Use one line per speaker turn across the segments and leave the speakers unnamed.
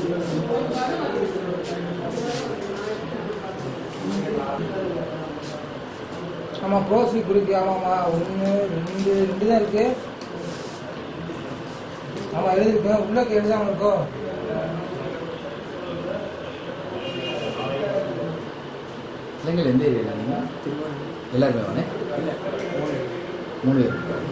ஆமாம் ப்ரோஸ்லிப் இருக்கு ஆமாம்மா ஒன்று ரெண்டு ரெண்டு தான் இருக்கு ஆமாம் எழுதிருக்கேன் உள்ள எழுதாமல் இருக்கோ
பிள்ளைங்கள் எந்த ஏரியாவில் நீங்கள் எல்லாருமே வானே மூணு பேர்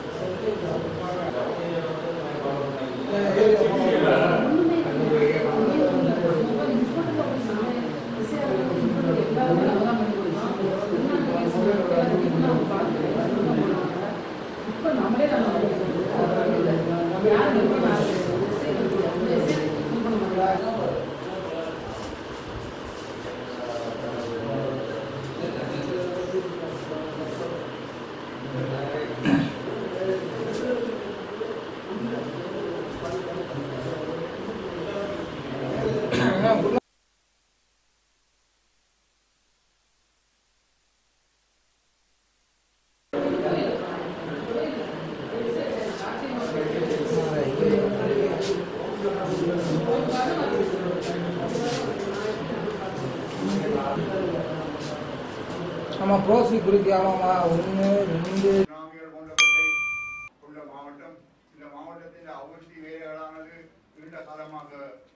ஆமாம் ப்ரோஸ்லிப் இருக்கு ஆமாம்மா ஒன்று ரெண்டு
சுனாமிகள் போன்றவற்றை உள்ள மாவட்டம் இந்த மாவட்டத்தின் அபிவிருத்தி வேலைகளானது நீண்ட காலமாக